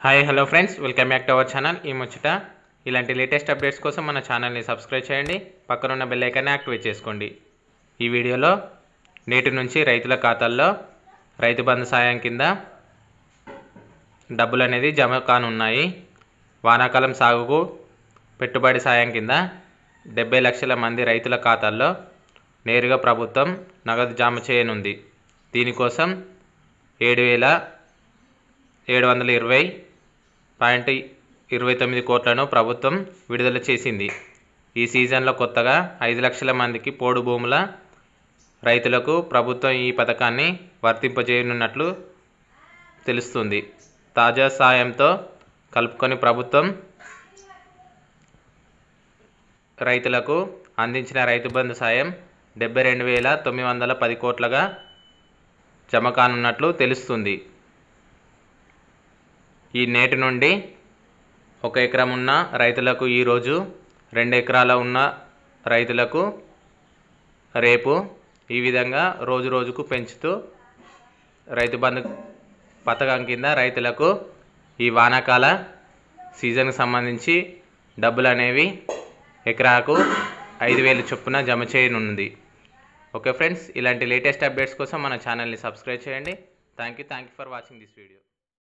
hi hello friends welcome back to our channel ఈ ముచ్చట ఇలాంటి లేటెస్ట్ అప్డేట్స్ కోసం మన ఛానల్ని సబ్స్క్రైబ్ చేయండి పక్కనున్న బెల్ ఐకాన్ని యాక్టివేట్ చేసుకోండి ఈ వీడియోలో నేటి నుంచి రైతుల ఖాతాల్లో రైతు బంధు సాయం కింద డబ్బులు అనేది జమ కానున్నాయి వానాకాలం సాగుకు పెట్టుబడి సాయం కింద డెబ్బై లక్షల మంది రైతుల ఖాతాల్లో నేరుగా ప్రభుత్వం నగదు జమ చేయనుంది దీనికోసం ఏడు వేల ఏడు వందల ఇరవై పాయింట్ ఇరవై తొమ్మిది కోట్లను ప్రభుత్వం విడుదల చేసింది ఈ సీజన్లో కొత్తగా ఐదు లక్షల మందికి పోడు భూముల రైతులకు ప్రభుత్వం ఈ పథకాన్ని వర్తింపజేయనున్నట్లు తెలుస్తుంది తాజా సాయంతో కలుపుకొని ప్రభుత్వం రైతులకు అందించిన రైతు బంధు సాయం డెబ్బై రెండు వేల తొమ్మిది వందల పది కోట్లుగా జమ కానున్నట్లు తెలుస్తుంది ఈ నేటి నుండి ఒక ఎకరం ఉన్న రైతులకు ఈరోజు రెండు ఎకరాల ఉన్న రైతులకు రేపు ఈ విధంగా రోజు రోజుకు పెంచుతూ రైతు బంధు పథకం కింద రైతులకు ఈ వానాకాల సీజన్కి సంబంధించి డబ్బులు అనేవి ఎకరాకు ఐదు వేలు చొప్పున జమ చేయనుంది ఓకే ఫ్రెండ్స్ ఇలాంటి లేటెస్ట్ అప్డేట్స్ కోసం మన ఛానల్ని సబ్స్క్రైబ్ చేయండి thank you thank you for watching this video